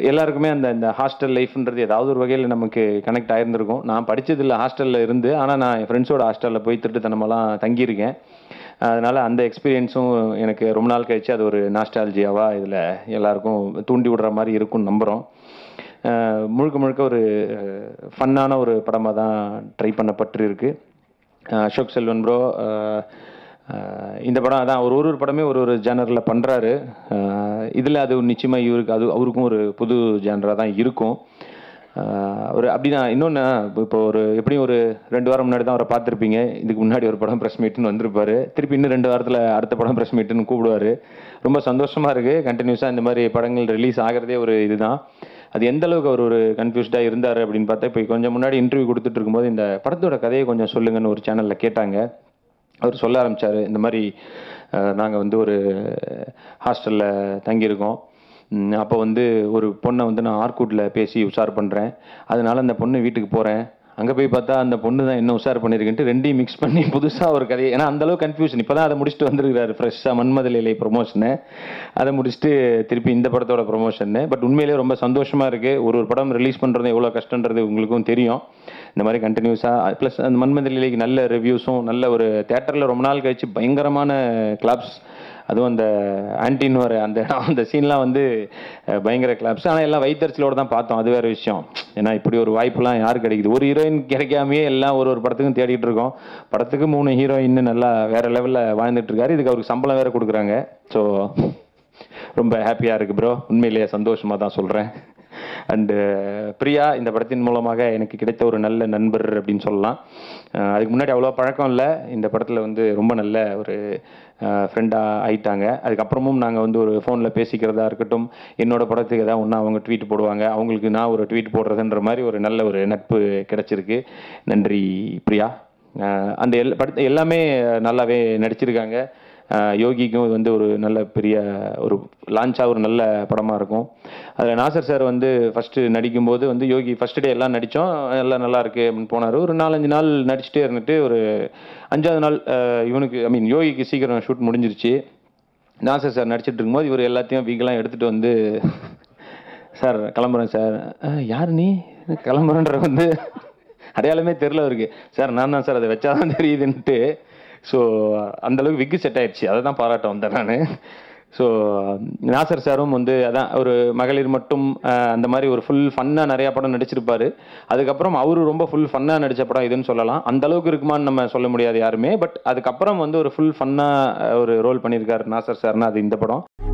எல்லாருக்குமே அந்த இந்த ஹாஸ்டல் லைஃப்ன்றது ஏதாவது ஒரு வகையில் நமக்கு கனெக்ட் ஆயிருந்திருக்கும் நான் படிச்சதில்ல ஹாஸ்டலில் இருந்து ஆனால் நான் என் ஃப்ரெண்ட்ஸோட ஹாஸ்டலில் போய் திருட்டுத்தனமெல்லாம் தங்கியிருக்கேன் அதனால் அந்த எக்ஸ்பீரியன்ஸும் எனக்கு ரொம்ப நாள் கழிச்சு அது ஒரு நாஸ்டாலஜியாவாக இதில் எல்லாருக்கும் தூண்டி விடுற மாதிரி இருக்கும்னு நம்புகிறோம் அஹ் முழுக்க முழுக்க ஒரு ஃபன்னான ஒரு படமாக தான் ட்ரை பண்ணப்பட்டிருக்கு அஹ் அசோக் செல்வன் ப்ரோ இந்த படம் அதான் ஒரு ஒரு படமே ஒரு ஒரு ஜேனரில் பண்ணுறாரு இதில் அது நிச்சயமாக இவருக்கு அது அவருக்கும் ஒரு புது ஜேனராக தான் இருக்கும் அஹ் ஒரு அப்படின்னா இன்னொன்று இப்போ ஒரு எப்படியும் ஒரு ரெண்டு வாரம் முன்னாடி தான் அவரை பார்த்துருப்பீங்க இதுக்கு முன்னாடி ஒரு படம் ப்ரெஸ் மீட்னு வந்திருப்பாரு திருப்பி இன்னும் ரெண்டு வாரத்தில் அடுத்த படம் ப்ரெஸ் மீட்னு கூப்பிடுவாரு ரொம்ப சந்தோஷமாக இருக்குது கண்டினியூஸாக இந்த மாதிரி படங்கள் ரிலீஸ் ஆகிறதே ஒரு இதுதான் அது எந்த அளவுக்கு அவர் ஒரு கன்ஃபியூஸ்டாக இருந்தார் அப்படின்னு பார்த்தா இப்போ கொஞ்சம் முன்னாடி இன்டர்வியூ கொடுத்துட்டு இருக்கும்போது இந்த படத்தோட கதையை கொஞ்சம் சொல்லுங்கன்னு ஒரு சேனலில் கேட்டாங்க அவர் சொல்ல ஆரம்பிச்சாரு இந்த மாதிரி நாங்கள் வந்து ஒரு ஹாஸ்டலில் தங்கியிருக்கோம் ம், அப்போ வந்து ஒரு பொண்ணை வந்து நான் ஆர்கூட்டில் பேசி உஷார் பண்ணுறேன் அதனால அந்த பொண்ணு வீட்டுக்கு போகிறேன் அங்கே போய் பார்த்தா அந்த பொண்ணு தான் என்ன உஷார் பண்ணியிருக்குன்ட்டு ரெண்டையும் மிக்ஸ் பண்ணி புதுசாக ஒரு கதையை ஏன்னா அந்த அளவுக்கு கன்ஃபியூஷன் இப்போ தான் அதை முடிச்சுட்டு வந்திருக்கிறாரு ஃப்ரெஷ்ஷாக மன்மதலிலை ப்ரொமோஷனு அதை முடிச்சுட்டு திருப்பி இந்த படத்தோட ப்ரொமோஷன் பட் உண்மையிலேயே ரொம்ப சந்தோஷமாக இருக்குது ஒரு ஒரு படம் ரிலீஸ் பண்ணுறது எவ்வளோ கஷ்டன்றது உங்களுக்கும் தெரியும் இந்த மாதிரி கண்டினியூஸாக ப்ளஸ் அந்த மன்மதலிலைக்கு நல்ல ரிவ்யூஸும் நல்ல ஒரு தேட்டரில் ரொம்ப நாள் கழிச்சு பயங்கரமான கிளப்ஸ் அதுவும் அந்த ஆன்டின்னு வர அந்த இடம் அந்த சீன்லாம் வந்து அஹ், பயங்கர கிளாப்ஸ் ஆனால் எல்லாம் வைத்தறிச்சலோட தான் பார்த்தோம் அது வேற விஷயம் ஏன்னா இப்படி ஒரு வாய்ப்புலாம் யார் கிடைக்குது ஒரு ஹீரோயின் கிடைக்காமையே எல்லாம் ஒரு ஒரு படத்துக்கும் தேடிட்டு இருக்கோம் படத்துக்கு மூணு ஹீரோயின் நல்லா வேற லெவலில் வாழ்ந்துட்டு இருக்காரு இதுக்கு அவருக்கு சம்பளம் வேற கொடுக்குறாங்க ஸோ ரொம்ப ஹாப்பியாக இருக்கு ப்ரோ உண்மையிலேயே சந்தோஷமாக தான் சொல்கிறேன் அண்டு பிரியா இந்த படத்தின் மூலமாக எனக்கு கிடைத்த ஒரு நல்ல நண்பர் அப்படின்னு சொல்லலாம் அஹ் அதுக்கு முன்னாடி அவ்வளோ பழக்கம் இல்லை இந்த படத்தில் வந்து ரொம்ப நல்ல ஒரு ஃப்ரெண்டாக ஆயிட்டாங்க அதுக்கப்புறமும் நாங்கள் வந்து ஒரு ஃபோனில் பேசிக்கிறதா இருக்கட்டும் என்னோட படத்துக்கு ஏதாவது ஒன்றா அவங்க ட்வீட் போடுவாங்க அவங்களுக்கு நான் ஒரு ட்வீட் போடுறதுன்ற மாதிரி ஒரு நல்ல ஒரு நட்பு கிடைச்சிருக்கு நன்றி பிரியா அஹ் அந்த எல் படத்து எல்லாமே நல்லாவே நடிச்சிருக்காங்க அஹ் யோகிக்கும் இது வந்து ஒரு நல்ல பெரிய ஒரு லான்ச்சாக ஒரு நல்ல படமாக இருக்கும் அதில் நாசர் சார் வந்து ஃபஸ்ட்டு நடிக்கும்போது வந்து யோகி ஃபஸ்ட் டே எல்லாம் நடித்தோம் எல்லாம் நல்லா இருக்கு அப்படின்னு போனார் ஒரு நாலஞ்சு நாள் நடிச்சுட்டே இருந்துட்டு ஒரு அஞ்சாவது நாள் அஹ் இவனுக்கு ஐ மீன் யோகிக்கு சீக்கிரம் ஷூட் முடிஞ்சிருச்சு நாசர் சார் நடிச்சிட்டு இருக்கும்போது இவர் எல்லாத்தையும் வீக்கெல்லாம் எடுத்துகிட்டு வந்து சார் கிளம்புறேன் சார் "அஹ், யார் நீ கிளம்புறேன்ற வந்து அடையாளமே தெரில அவருக்கு சார் நான் தான் சார் அதை வச்சாதான் தெரியுதுன்ட்டு ஸோ அந்தளவுக்கு விக்கு செட் ஆயிடுச்சு அதை தான் பாராட்ட வந்தேன் நான் ஸோ நாசர் சாரும் வந்து அதான் ஒரு மகளிர் மட்டும் அஹ், அந்த மாதிரி ஒரு ஃபுல் ஃபன்னாக நிறையா படம் நடிச்சிருப்பாரு அதுக்கப்புறம் அவரு ரொம்ப ஃபுல் ஃபன்னாக நடித்த படம் இதுன்னு சொல்லலாம் அந்த அளவுக்கு இருக்குமான்னு நம்ம சொல்ல முடியாது யாருமே பட் அதுக்கப்புறம் வந்து ஒரு ஃபுல் ஃபன்னாக ஒரு ரோல் பண்ணியிருக்காரு நாசர் சார்னா அது இந்த படம்